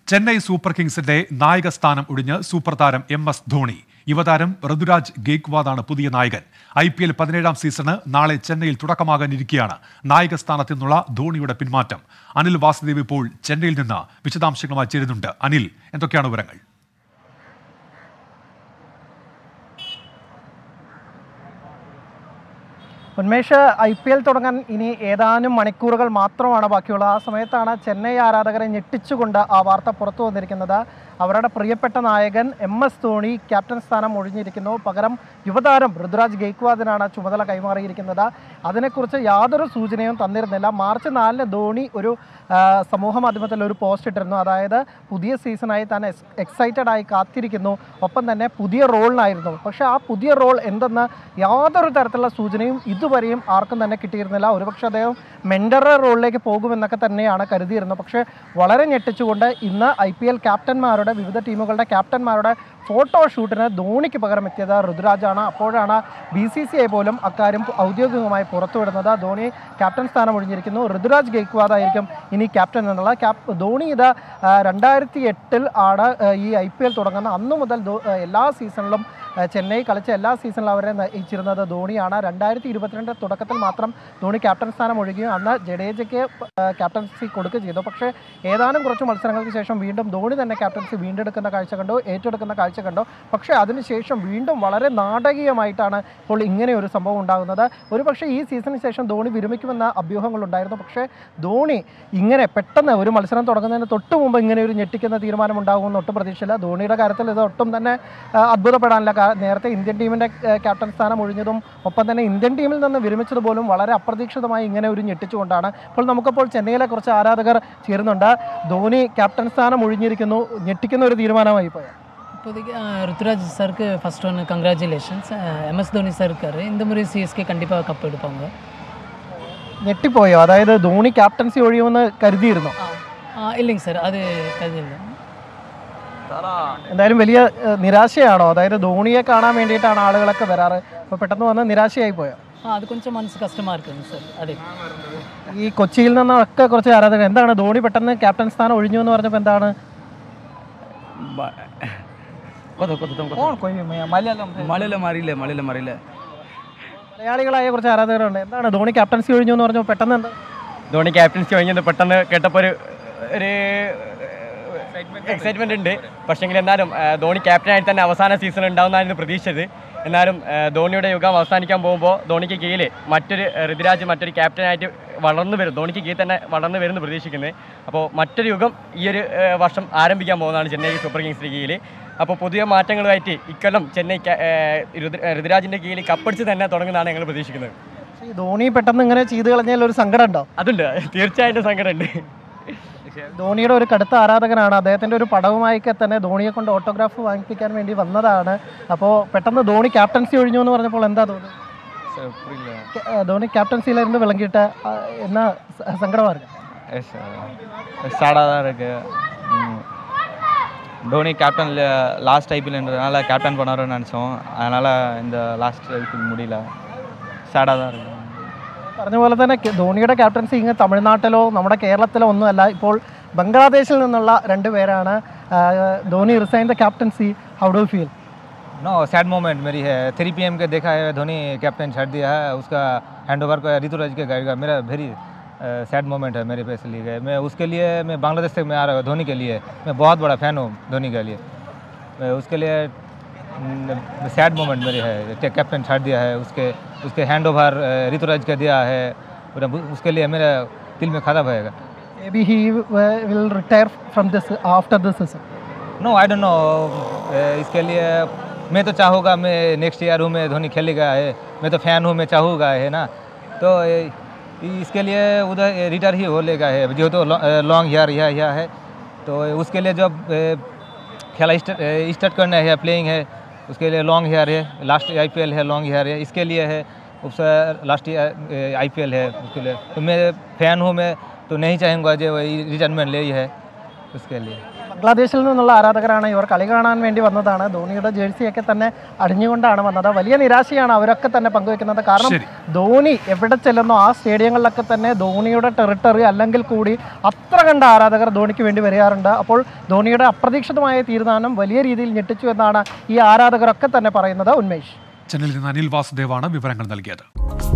Chennai super കിങ്സിന്റെ നായക സ്ഥാനം ഒഴിഞ്ഞ് സൂപ്പർ താരം എം എസ് ധോണി യുവതാരം ഋതുരാജ് ഗെയ്ക്വാദാണ് പുതിയ നായകൻ ഐ പി എൽ പതിനേഴാം സീസണ് നാളെ ചെന്നൈയിൽ തുടക്കമാകാനിരിക്കെയാണ് നായക സ്ഥാനത്തു നിന്നുള്ള ധോണിയുടെ പിന്മാറ്റം അനിൽ വാസുദേവ് ഇപ്പോൾ ചെന്നൈയിൽ നിന്ന് വിശദാംശങ്ങളുമായി ചേരുന്നുണ്ട് അനിൽ എന്തൊക്കെയാണ് വിവരങ്ങൾ ഉന്മേഷ് ഐ പി എൽ തുടങ്ങാൻ ഇനി ഏതാനും മണിക്കൂറുകൾ മാത്രമാണ് ബാക്കിയുള്ളത് ആ സമയത്താണ് ചെന്നൈ ആരാധകരെ ഞെട്ടിച്ചുകൊണ്ട് ആ വാർത്ത പുറത്തു വന്നിരിക്കുന്നത് അവരുടെ പ്രിയപ്പെട്ട നായകൻ എം എസ് ധോണി ക്യാപ്റ്റൻ സ്ഥാനം ഒഴിഞ്ഞിരിക്കുന്നു പകരം യുവതാരം ഋതുരാജ് ഗെയ്ക്വാദിനാണ് ചുമതല കൈമാറിയിരിക്കുന്നത് അതിനെക്കുറിച്ച് യാതൊരു സൂചനയും തന്നിരുന്നില്ല മാർച്ച് നാലിന് ധോണി ഒരു ആ, സമൂഹ മാധ്യമത്തിൽ ഒരു പോസ്റ്റ് ഇട്ടിരുന്നു അതായത് പുതിയ സീസണായി താൻ എക്സൈറ്റഡ് ആയി കാത്തിരിക്കുന്നു ഒപ്പം തന്നെ പുതിയ റോളിനായിരുന്നു പക്ഷേ ആ പുതിയ റോൾ എന്തെന്ന് യാതൊരു തരത്തിലുള്ള സൂചനയും ഇതുവരെയും ആർക്കും തന്നെ കിട്ടിയിരുന്നില്ല ഒരുപക്ഷെ അദ്ദേഹം മെൻഡറ റോളിലേക്ക് പോകുമെന്നൊക്കെ തന്നെയാണ് കരുതിയിരുന്നത് പക്ഷേ വളരെ ഞെട്ടിച്ചുകൊണ്ട് ഇന്ന് ഐ പി എൽ ക്യാപ്റ്റന്മാരുടെ വിവിധ ടീമുകളുടെ ക്യാപ്റ്റന്മാരുടെ ഫോട്ടോ ഷൂട്ടിന് ധോണിക്ക് പകരം എത്തിയത് ഋതുരാജാണ് അപ്പോഴാണ് ബി സി സി ഐ പോലും അക്കാര്യം ഔദ്യോഗികമായി പുറത്തുവിടുന്നത് ധോണി ക്യാപ്റ്റൻ സ്ഥാനം ഒഴിഞ്ഞിരിക്കുന്നു ഋതുരാജ് ഗെയ്ക്വാദ് ആയിരിക്കും ഇനി ക്യാപ്റ്റൻ എന്നുള്ള ക്യാപ് ധോണി ഇത് ആ, രണ്ടായിരത്തി എട്ടിൽ ആണ് ആ, ഈ ഐ പി എൽ തുടങ്ങുന്നത് അന്നു മുതൽ ധോ- ആ, എല്ലാ സീസണിലും ആ, ചെന്നൈ കളിച്ച എല്ലാ സീസണിലും അവരെ നയിച്ചിരുന്നത് ധോണിയാണ് രണ്ടായിരത്തി ഇരുപത്തിരണ്ട് തുടക്കത്തിൽ മാത്രം ധോണി ക്യാപ്റ്റൻ സ്ഥാനം ഒഴിയുകയും അന്ന് ജഡേജയ്ക്ക് ആ, ക്യാപ്റ്റൻസി കൊടുക്കുകയും ചെയ്തു പക്ഷേ ഏതാനും കുറച്ച് മത്സരങ്ങൾക്ക് ശേഷം വീണ്ടും ധോണി തന്നെ ക്യാപ്റ്റൻസി വീണ്ടെടുക്കുന്ന കാഴ്ച കണ്ടു ഏറ്റെടുക്കുന്ന കാഴ്ച കണ്ടു പക്ഷേ അതിനുശേഷം വീണ്ടും വളരെ നാടകീയമായിട്ടാണ് ഇപ്പോൾ ഇങ്ങനെ ഒരു സംഭവം ഉണ്ടാകുന്നത് ഒരുപക്ഷെ ഈ സീസണിന് ശേഷം ധോണി വിരമിക്കുമെന്ന അഭ്യൂഹങ്ങളുണ്ടായിരുന്നു പക്ഷേ ധോണി ഇങ്ങനെ പെട്ടെന്ന് ഒരു മത്സരം തുടങ്ങുന്നതിന് തൊട്ട് മുമ്പ് ഇങ്ങനെ ഒരു ഞെട്ടിക്കുന്ന തീരുമാനം ഉണ്ടാകുമെന്ന് ഒട്ടും പ്രതീക്ഷയില്ല ധോണിയുടെ കാര്യത്തിൽ ഇത് ഒട്ടും തന്നെ ആ, അത്ഭുതപ്പെടാനില്ല കാ- നേരത്തെ ഇന്ത്യൻ ടീമിൻ്റെ ക്യാപ്റ്റൻ സ്ഥാനം ഒഴിഞ്ഞതും ഒപ്പം തന്നെ ഇന്ത്യൻ ടീമിൽ നിന്ന് വിരമിച്ചത് പോലും വളരെ അപ്രതീക്ഷിതമായി ഇങ്ങനെ ഒരു ഞെട്ടിച്ചുകൊണ്ടാണ് ഇപ്പോൾ നമുക്കപ്പോൾ ചെന്നൈയിലെ കുറച്ച് ആരാധകർ ചേരുന്നുണ്ട് ധോണി ക്യാപ്റ്റൻ സ്ഥാനം ഒഴിഞ്ഞിരിക്കുന്നു ഞെട്ടിക്കുന്ന ഒരു തീരുമാനമായി പോയത് இப்போதைக்கு அஹ், ருத்ராஜ் சருக்கு ஃபர்ஸ்ட் ஒன்று கங்க்ராச்சுலேஷன்ஸ் எம்எஸ் தோனி சார் இருக்காரு இந்த முறை சிஎஸ்கே கண்டிப்பாக கப் எடுப்பாங்க ഞെട്ടിപ്പോയോ അതായത് ധോണി ക്യാപ്റ്റൻസി ഒഴിയുമെന്ന് കരുതിയിരുന്നു ஆ, இல்லைங்க சார் அது கருதில்லை എന്തായാലും വലിയ ഏഹ്, നിരാശയാണോ അതായത് ധോണിയെ കാണാൻ വേണ്ടിയിട്ടാണ് ആളുകളൊക്കെ വരാറ് അപ്പോൾ പെട്ടെന്ന് വന്ന് നിരാശയായി പോയോ ஆ அது கொஞ்சம் மனசு கஷ்டமாக இருக்குங்க சார் அதே ഈ കൊച്ചിയിൽ നിന്നൊക്കെ കുറച്ച് ആരാധകർ എന്താണ് ധോണി പെട്ടെന്ന് ക്യാപ്റ്റൻ സ്ഥാനം ഒഴിഞ്ഞു എന്ന് പറഞ്ഞപ്പോൾ എന്താണ് কত কত দাম কত മലയാളം মালিলে মারিলে মালিলে মারিলে മലയാളികളായ കുറച്ച് ആരാധകരുണ്ട് എന്താണ് ധോണി ക്യാപ്റ്റൻസി ഒഴിഞ്ഞു എന്ന് പറഞ്ഞപ്പോൾ പെട്ടെന്ന് എന്താ ധോണി ക്യാപ്റ്റൻസി കഴിഞ്ഞത് പെട്ടെന്ന് കേട്ടപ്പോൾ ഒരു ഒരു എക്സൈറ്റ്മെന്റ് ഉണ്ട് പക്ഷെങ്കിൽ എന്നാലും ആ, ധോണി ക്യാപ്റ്റനായി തന്നെ അവസാന സീസൺ ഉണ്ടാവുന്നതായിരുന്നു പ്രതീക്ഷിച്ചത് എന്നാലും ആ, ധോണിയുടെ യുഗം അവസാനിക്കാൻ പോകുമ്പോൾ ധോണിക്ക് കീഴിൽ മറ്റൊരു ആ, ഋതുരാജ് മറ്റൊരു ക്യാപ്റ്റനായിട്ട് വളർന്നു വരും ധോണിക്ക് കീഴിൽ തന്നെ വളർന്നു വരുമെന്ന് പ്രതീക്ഷിക്കുന്നത് അപ്പോൾ മറ്റൊരു യുഗം ഈ ഒരു ആ, വർഷം ആരംഭിക്കാൻ പോകുന്നതാണ് ചെന്നൈ സൂപ്പർ കിങ്സിൻ്റെ കീഴിൽ അപ്പോൾ പുതിയ മാറ്റങ്ങളുമായിട്ട് ഇക്കൊല്ലം ചെന്നൈ ക്യാ- ആ, ഋതു- ഋതുരാജിൻ്റെ കീഴിൽ കപ്പടിച്ച് തന്നെ തുടങ്ങുന്നതാണ് ഞങ്ങൾ പ്രതീക്ഷിക്കുന്നത് ഈ ധോണി പെട്ടെന്ന് ഇങ്ങനെ ചെയ്തു കളഞ്ഞാൽ ഒരു സങ്കടം ഉണ്ടോ അതുണ്ട് തീർച്ചയായിട്ടും സങ്കടമുണ്ട് ധോണിയുടെ ഒരു കടുത്ത ആരാധകനാണ് അദ്ദേഹത്തിൻ്റെ ഒരു പടവുമായിക്കെ തന്നെ ധോണിയെ കൊണ്ട് ഓട്ടോഗ്രാഫ് വാങ്ങിപ്പിക്കാൻ വേണ്ടി വന്നതാണ് അപ്പോൾ പെട്ടെന്ന് ധോണി ക്യാപ്റ്റൻസി ഒഴിഞ്ഞു എന്ന് പറഞ്ഞപ്പോൾ എന്താ തോന്നുന്നത് புரியல ക്യാ- ആ, ധോണി ക്യാപ്റ്റൻസിയിലിருந்து വിളങ്ങിയിട്ട് ആ, എന്നാ സ- സങ്കടമാ இருக்கு சேடாக தான் இருக்கு ம். டோனி கேப்டன் லாஸ்ட் ஐபிஎல்ன்றதுனால கேப்டன் பண்ணாருன்னு நினச்சோம் அதனால் இந்த லாஸ்ட் ஐபிஎல் முடியல சேடாக தான் இருக்கு പറഞ്ഞ പോലെ തന്നെ കെ- ധോണിയുടെ ക്യാപ്റ്റൻസി ഇങ്ങ് തമിഴ്നാട്ടിലോ നമ്മുടെ കേരളത്തിലോ ഒന്നുമല്ല ഇപ്പോൾ ബംഗ്ലാദേശിൽ നിന്നുള്ള രണ്ട് പേരാണ് ആ, Dhoni resign the captaincy how do feel no sad moment मेरी है थ्री पी के देखा है धोनी कैप्टन छाट दिया है उसका हैंड ओवर को ऋतुराज के गाड़ी का मेरा वेरी सैड मोमेंट है मेरे पे से लिए गए मैं उसके लिए मैं बांग्लादेश से मैं आ रहा हूँ धोनी के लिए मैं बहुत बड़ा फ़ैन हूँ धोनी के लिए मैं उसके लिए सैड मोमेंट मेरी है कैप्टन छाट दिया है उसके उसके हैंड ओवर ऋतुराज का दिया है पूरा उसके लिए मेरा दिल में खराब होएगा may be he will retire from this after this season no I don't know इसके लिए मैं तो चाहूँगा मैं नेक्स्ट ईयर हूँ मैं धोनी खेलेगा है मैं तो फैन हूँ मैं चाहूँगा है ना तो ए, इसके लिए उधर रिटायर ही हो लेगा है जो तो लॉन्ग ईयर यह यह है तो उसके लिए जब ए, खेला स्टार्ट करना है प्लेइंग है उसके लिए लॉन्ग हेयर है लास्ट आईपीएल है लॉन्ग हेयर है इसके लिए है उसका लास्ट आईपीएल है उसके लिए तो मैं फैन हूँ मैं तो नहीं चाहूँगा जो रिटायरमेंट ले ही है तो उसके लिए ബംഗ്ലാദേശിൽ നിന്നുള്ള ആരാധകരാണ് ഇവർ കളി കാണാൻ വേണ്ടി വന്നതാണ് ധോണിയുടെ ജേഴ്സിയൊക്കെ തന്നെ അടിഞ്ഞുകൊണ്ടാണ് വന്നത് വലിയ നിരാശയാണ് അവരൊക്കെ തന്നെ പങ്കുവെക്കുന്നത് കാരണം ശരി. ധോണി എവിടെ ചെല്ലുന്നോ ആ സ്റ്റേഡിയങ്ങളിലൊക്കെ തന്നെ ധോണിയുടെ ടെറിട്ടറി അല്ലെങ്കിൽ കൂടി അത്ര കണ്ട ആരാധകർ ധോണിക്ക് വേണ്ടി വരാറുണ്ട് അപ്പോൾ ധോണിയുടെ അപ്രതീക്ഷിതമായ തീരുമാനം വലിയ രീതിയിൽ ഞെട്ടിച്ചു എന്നാണ് ഈ ആരാധകരൊക്കെ തന്നെ പറയുന്നത് ഉന്മേഷ് ചെന്നൈയിൽ നിന്ന് അനിൽ വാസുദേവാണ് വിവരങ്ങൾ നൽകിയത്